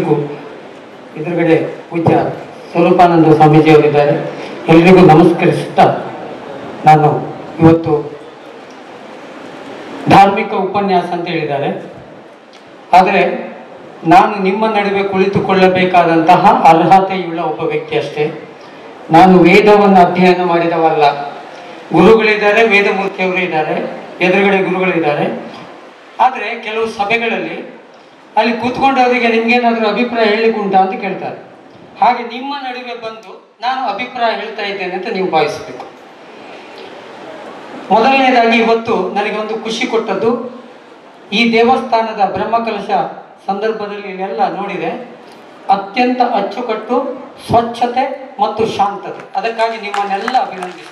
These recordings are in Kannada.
ಎಲ್ರಿಗೂ ಎದುರುಗಡೆ ಪೂಜ್ಯ ಸ್ವರೂಪಾನಂದ ಸ್ವಾಮೀಜಿಯವರಿದ್ದಾರೆ ಎಲ್ರಿಗೂ ನಮಸ್ಕರಿಸುತ್ತಾ ನಾನು ಇವತ್ತು ಧಾರ್ಮಿಕ ಉಪನ್ಯಾಸ ಅಂತ ಹೇಳಿದ್ದಾರೆ ಆದರೆ ನಾನು ನಿಮ್ಮ ನಡುವೆ ಕುಳಿತುಕೊಳ್ಳಬೇಕಾದಂತಹ ಅರ್ಹತೆಯುಳ್ಳ ಒಬ್ಬ ವ್ಯಕ್ತಿ ಅಷ್ಟೇ ನಾನು ವೇದವನ್ನು ಅಧ್ಯಯನ ಮಾಡಿದವಲ್ಲ ಗುರುಗಳಿದ್ದಾರೆ ವೇದಮೂರ್ತಿಯವರು ಇದ್ದಾರೆ ಎದುರುಗಡೆ ಗುರುಗಳಿದ್ದಾರೆ ಆದರೆ ಕೆಲವು ಸಭೆಗಳಲ್ಲಿ ಅಲ್ಲಿ ಕೂತ್ಕೊಂಡವರಿಗೆ ನಿಮ್ಗೇನಾದರೂ ಅಭಿಪ್ರಾಯ ಹೇಳಲಿಕ್ಕೆ ಉಂಟಾ ಅಂತ ಕೇಳ್ತಾರೆ ಹಾಗೆ ನಿಮ್ಮ ನಡುವೆ ಬಂದು ನಾನು ಅಭಿಪ್ರಾಯ ಹೇಳ್ತಾ ಇದ್ದೇನೆ ಅಂತ ನೀವು ಭಾವಿಸಬೇಕು ಮೊದಲನೇದಾಗಿ ಇವತ್ತು ನನಗೆ ಒಂದು ಖುಷಿ ಕೊಟ್ಟದ್ದು ಈ ದೇವಸ್ಥಾನದ ಬ್ರಹ್ಮಕಲಶ ಸಂದರ್ಭದಲ್ಲಿ ಇಲ್ಲೆಲ್ಲ ನೋಡಿದೆ ಅತ್ಯಂತ ಅಚ್ಚುಕಟ್ಟು ಸ್ವಚ್ಛತೆ ಮತ್ತು ಶಾಂತತೆ ಅದಕ್ಕಾಗಿ ನಿಮ್ಮನ್ನೆಲ್ಲ ಅಭಿನಂದಿಸ್ತೇನೆ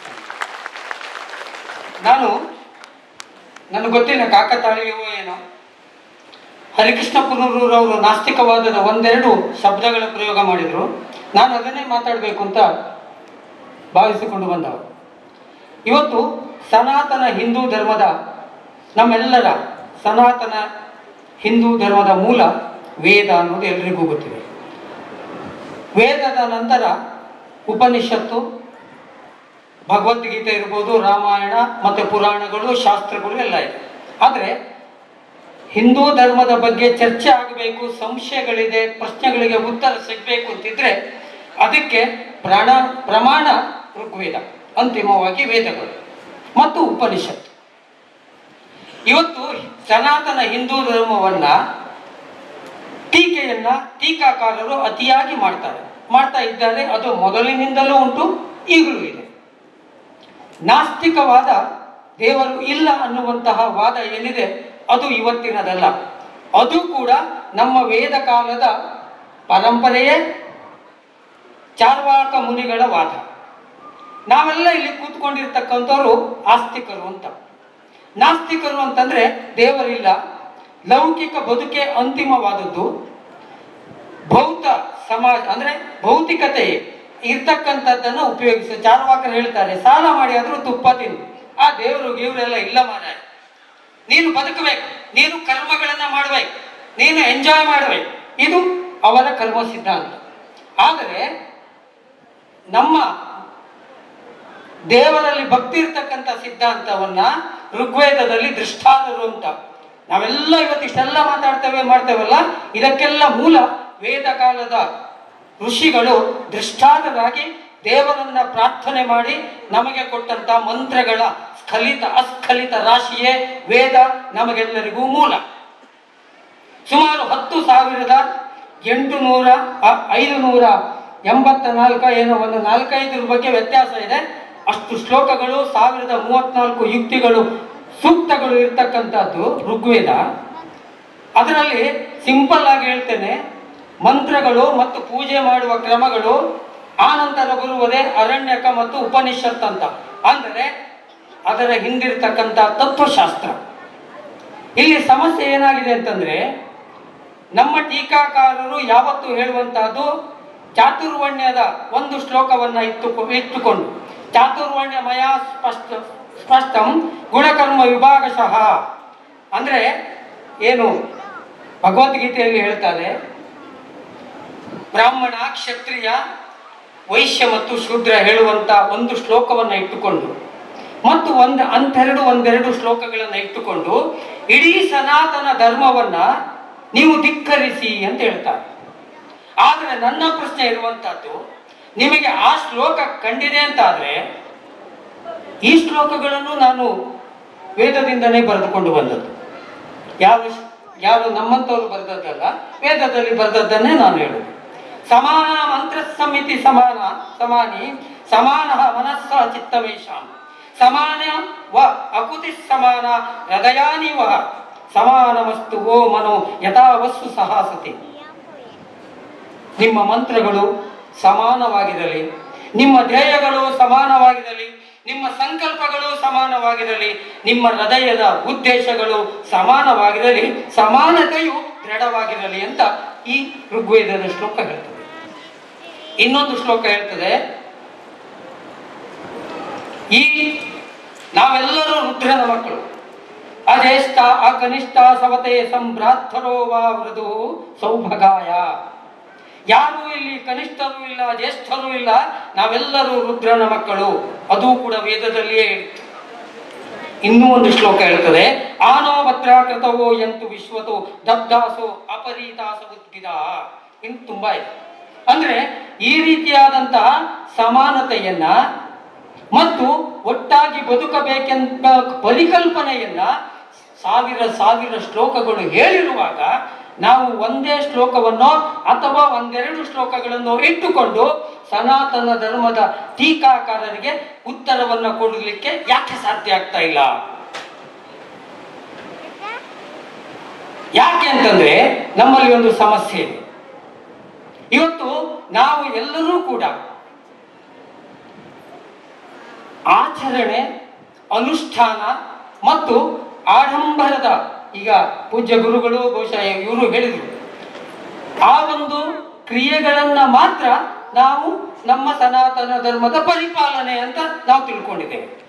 ನಾನು ನನಗೆ ಗೊತ್ತಿಲ್ಲ ಕಾಕತಾಳೀಯವೋ ಏನೋ ಹರಿಕೃಷ್ಣ ಪುನರೂರವರು ನಾಸ್ತಿಕವಾದದ ಒಂದೆರಡು ಶಬ್ದಗಳ ಪ್ರಯೋಗ ಮಾಡಿದರು ನಾನು ಅದನ್ನೇ ಮಾತಾಡಬೇಕು ಅಂತ ಭಾವಿಸಿಕೊಂಡು ಬಂದವರು ಇವತ್ತು ಸನಾತನ ಹಿಂದೂ ಧರ್ಮದ ನಮ್ಮೆಲ್ಲರ ಸನಾತನ ಹಿಂದೂ ಧರ್ಮದ ಮೂಲ ವೇದ ಅನ್ನೋದು ಎಲ್ರಿಗೂ ಗೊತ್ತಿದೆ ವೇದದ ನಂತರ ಉಪನಿಷತ್ತು ಭಗವದ್ಗೀತೆ ಇರ್ಬೋದು ರಾಮಾಯಣ ಮತ್ತು ಪುರಾಣಗಳು ಶಾಸ್ತ್ರಗಳು ಎಲ್ಲ ಇದೆ ಆದರೆ ಹಿಂದೂ ಧರ್ಮದ ಬಗ್ಗೆ ಚರ್ಚೆ ಆಗಬೇಕು ಸಂಶಯಗಳಿದೆ ಪ್ರಶ್ನೆಗಳಿಗೆ ಉತ್ತರ ಸಿಗಬೇಕು ಅಂತಿದ್ರೆ ಅದಕ್ಕೆ ಪ್ರಾಣ ಪ್ರಮಾಣ ಋಗ್ವೇದ ಅಂತಿಮವಾಗಿ ವೇದಗಳು ಮತ್ತು ಉಪನಿಷತ್ತು ಇವತ್ತು ಸನಾತನ ಹಿಂದೂ ಧರ್ಮವನ್ನ ಟೀಕೆಯನ್ನ ಟೀಕಾಕಾರರು ಅತಿಯಾಗಿ ಮಾಡ್ತಾರೆ ಮಾಡ್ತಾ ಇದ್ದಾರೆ ಅದು ಮೊದಲಿನಿಂದಲೂ ಉಂಟು ಈಗಲೂ ಇದೆ ನಾಸ್ತಿಕವಾದ ದೇವರು ಇಲ್ಲ ಅನ್ನುವಂತಹ ವಾದ ಏನಿದೆ ಅದು ಇವತ್ತಿನದಲ್ಲ ಅದು ಕೂಡ ನಮ್ಮ ವೇದ ಕಾಲದ ಪರಂಪರೆಯೇ ಚಾರ್ವಾಕ ಮುನಿಗಳ ವಾದ ನಾವೆಲ್ಲ ಇಲ್ಲಿ ಕೂತ್ಕೊಂಡಿರ್ತಕ್ಕಂಥವ್ರು ಆಸ್ತಿಕರು ಅಂತ ನಾಸ್ತಿಕರು ಅಂತಂದ್ರೆ ದೇವರಿಲ್ಲ ಲೌಕಿಕ ಬದುಕೆ ಅಂತಿಮವಾದದ್ದು ಭೌತ ಸಮಾಜ ಅಂದ್ರೆ ಭೌತಿಕತೆ ಇರ್ತಕ್ಕಂಥದ್ದನ್ನು ಉಪಯೋಗಿಸಿ ಚಾರ್ವಾಕರು ಹೇಳ್ತಾರೆ ಸಾಲ ಮಾಡಿ ಆದ್ರೂ ತುಪ್ಪ ತಿನ್ನು ಆ ದೇವರು ಗೀವರೆಲ್ಲ ಇಲ್ಲ ಮಾರಾಯ ನೀನು ಬದುಕಬೇಕು ನೀನು ಕರ್ಮಗಳನ್ನ ಮಾಡಬೇಕು ನೀನು ಎಂಜಾಯ್ ಮಾಡಬೇಕು ಇದು ಅವರ ಕರ್ಮ ಸಿದ್ಧಾಂತ ಆದರೆ ನಮ್ಮ ದೇವರಲ್ಲಿ ಭಕ್ತಿ ಇರ್ತಕ್ಕಂಥ ಸಿದ್ಧಾಂತವನ್ನ ಋಗ್ವೇದದಲ್ಲಿ ದೃಷ್ಟಾದರು ಅಂತ ನಾವೆಲ್ಲ ಇವತ್ತು ಇಷ್ಟೆಲ್ಲ ಮಾತಾಡ್ತೇವೆ ಮಾಡ್ತೇವಲ್ಲ ಇದಕ್ಕೆಲ್ಲ ಮೂಲ ವೇದ ಕಾಲದ ಋಷಿಗಳು ದೃಷ್ಟಾದರಾಗಿ ದೇವರನ್ನ ಪ್ರಾರ್ಥನೆ ಮಾಡಿ ನಮಗೆ ಕೊಟ್ಟಂತ ಮಂತ್ರಗಳ ಸ್ಖಲಿತ ಅಸ್ಖಲಿತ ರಾಶಿಯೇ ವೇದ ನಮಗೆಲ್ಲರಿಗೂ ಮೂಲ ಸುಮಾರು ಹತ್ತು ಸಾವಿರದ ಎಂಟು ನೂರ ಅ- ಐದು ನೂರ ಎಂಬತ್ತ ನಾಲ್ಕ ಏನೋ ಒಂದು ನಾಲ್ಕೈದರ ಬಗ್ಗೆ ವ್ಯತ್ಯಾಸ ಇದೆ ಅಷ್ಟು ಶ್ಲೋಕಗಳು ಸಾವಿರದ ಮೂವತ್ನಾಲ್ಕು ಯುಕ್ತಿಗಳು ಸೂಕ್ತಗಳು ಇರ್ತಕ್ಕಂಥದ್ದು ಋಗ್ವೇದ ಅದರಲ್ಲಿ ಸಿಂಪಲ್ ಆಗಿ ಹೇಳ್ತೇನೆ ಮಂತ್ರಗಳು ಮತ್ತು ಪೂಜೆ ಮಾಡುವ ಕ್ರಮಗಳು ಆನಂತರ ಬರುವುದೇ ಅರಣ್ಯಕ ಮತ್ತು ಉಪನಿಷತ್ ಅಂತ ಅಂದರೆ ಅದರ ಹಿಂದಿರ್ತಕ್ಕಂಥ ತತ್ವಶಾಸ್ತ್ರ ಇಲ್ಲಿ ಸಮಸ್ಯೆ ಏನಾಗಿದೆ ಅಂತಂದ್ರೆ ನಮ್ಮ ಟೀಕಾಕಾರರು ಯಾವತ್ತು ಹೇಳುವಂತಹದ್ದು ಚಾತುರ್ವಣ್ಯದ ಒಂದು ಶ್ಲೋಕವನ್ನ ಇಟ್ಟು ಇಟ್ಟುಕೊಂಡು ಚಾತುರ್ವಣ್ಯಮಯ ಸ್ಪಷ್ಟ ಸ್ಪಷ್ಟಂ ಗುಣಕರ್ಮ ವಿಭಾಗಶಃ ಅಂದ್ರೆ ಏನು ಭಗವದ್ಗೀತೆಯಲ್ಲಿ ಹೇಳ್ತಾರೆ ಬ್ರಾಹ್ಮಣ ಕ್ಷತ್ರಿಯ ವೈಶ್ಯ ಮತ್ತು ಶೂದ್ರ ಹೇಳುವಂತ ಒಂದು ಶ್ಲೋಕವನ್ನ ಇಟ್ಟುಕೊಂಡು ಮತ್ತು ಒಂದು ಅಂತೆರಡು ಒಂದೆರಡು ಶ್ಲೋಕಗಳನ್ನ ಇಟ್ಟುಕೊಂಡು ಇಡೀ ಸನಾತನ ಧರ್ಮವನ್ನ ನೀವು ಧಿಕ್ಕರಿಸಿ ಅಂತ ಹೇಳ್ತಾರೆ ಆದರೆ ನನ್ನ ಪ್ರಶ್ನೆ ಇರುವಂತಹದ್ದು ನಿಮಗೆ ಆ ಶ್ಲೋಕ ಕಂಡಿದೆ ಅಂತಾದ್ರೆ ಈ ಶ್ಲೋಕಗಳನ್ನು ನಾನು ವೇದದಿಂದನೇ ಬರೆದುಕೊಂಡು ಬಂದದ್ದು ಯಾವ ಯಾರು ನಮ್ಮಂಥವ್ರು ಬರೆದದ್ದಲ್ಲ ವೇದದಲ್ಲಿ ಬರೆದದ್ದನ್ನೇ ನಾನು ಹೇಳುದು ಸಮಾನ ಮಂತ್ರ ಸಮಿತಿ ಸಮಾನ ಸಮಾನಿ ಸಮಾನ ಮನಸ್ಸ ಚಿತ್ತಮೇಶಾಂ ಸಮಾನ ವ ಅಕುತಿ ಸಮಾನ ಹೃದಯಾನಿ ವಹ ಸಮಾನಮಸ್ತು ಓ ಮನೋ ಯಥಾ ವಸ್ತು ಸಹಾಸತಿ ನಿಮ್ಮ ಮಂತ್ರಗಳು ಸಮಾನವಾಗಿರಲಿ ನಿಮ್ಮ ಧ್ಯೇಯಗಳು ಸಮಾನವಾಗಿರಲಿ ನಿಮ್ಮ ಸಂಕಲ್ಪಗಳು ಸಮಾನವಾಗಿರಲಿ ನಿಮ್ಮ ಹೃದಯದ ಉದ್ದೇಶಗಳು ಸಮಾನವಾಗಿರಲಿ ಸಮಾನತೆಯು ದೃಢವಾಗಿರಲಿ ಅಂತ ಈ ಋಗ್ವೇದದ ಶ್ಲೋಕ ಹೇಳ್ತದೆ ಇನ್ನೊಂದು ಶ್ಲೋಕ ಹೇಳ್ತದೆ ಈ ನಾವೆಲ್ಲರೂ ರುದ್ರನ ಮಕ್ಕಳು ಅಜೇಷ್ಠ ಅಕನಿಷ್ಠ ಸವತೆ ಸಂಭ್ರಾರ್ಥರೋ ವಾ ವೃದು ಸೌಭಗಾಯ ಯಾರೂ ಇಲ್ಲಿ ಕನಿಷ್ಠರು ಇಲ್ಲ ಜ್ಯೇಷ್ಠರು ಇಲ್ಲ ನಾವೆಲ್ಲರೂ ರುದ್ರನ ಮಕ್ಕಳು ಅದು ಕೂಡ ವೇದದಲ್ಲಿಯೇ ಹೇಳಿತ್ತು ಇನ್ನೂ ಒಂದು ಶ್ಲೋಕ ಹೇಳ್ತದೆ ಆನೋ ಭದ್ರಾಕೃತವೋ ಎಂತು ವಿಶ್ವತೋ ದಬ್ದಾಸೋ ಅಪರೀತಾಸ ಉದ್ಭಿದ ಇನ್ನು ತುಂಬಾ ಇದೆ ಅಂದ್ರೆ ಈ ರೀತಿಯಾದಂತಹ ಸಮಾನತೆಯನ್ನ ಮತ್ತು ಒಟ್ಟಾಗಿ ಬದುಕಬೇಕೆಂಬ ಪರಿಕಲ್ಪನೆಯನ್ನ ಸಾವಿರ ಸಾವಿರ ಶ್ಲೋಕಗಳು ಹೇಳಿರುವಾಗ ನಾವು ಒಂದೇ ಶ್ಲೋಕವನ್ನೋ ಅಥವಾ ಒಂದೆರಡು ಶ್ಲೋಕಗಳನ್ನು ಇಟ್ಟುಕೊಂಡು ಸನಾತನ ಧರ್ಮದ ಟೀಕಾಕಾರರಿಗೆ ಉತ್ತರವನ್ನ ಕೊಡಲಿಕ್ಕೆ ಯಾಕೆ ಸಾಧ್ಯ ಆಗ್ತಾ ಇಲ್ಲ ಯಾಕೆ ಅಂತಂದ್ರೆ ನಮ್ಮಲ್ಲಿ ಒಂದು ಸಮಸ್ಯೆ ಇದೆ ಇವತ್ತು ನಾವು ಎಲ್ಲರೂ ಕೂಡ ಆಚರಣೆ ಅನುಷ್ಠಾನ ಮತ್ತು ಆಡಂಬರದ ಈಗ ಪೂಜ್ಯ ಗುರುಗಳು ಬಹುಶಃ ಇವರು ಹೇಳಿದರು ಆ ಒಂದು ಕ್ರಿಯೆಗಳನ್ನ ಮಾತ್ರ ನಾವು ನಮ್ಮ ಸನಾತನ ಧರ್ಮದ ಪರಿಪಾಲನೆ ಅಂತ ನಾವು ತಿಳ್ಕೊಂಡಿದ್ದೇವೆ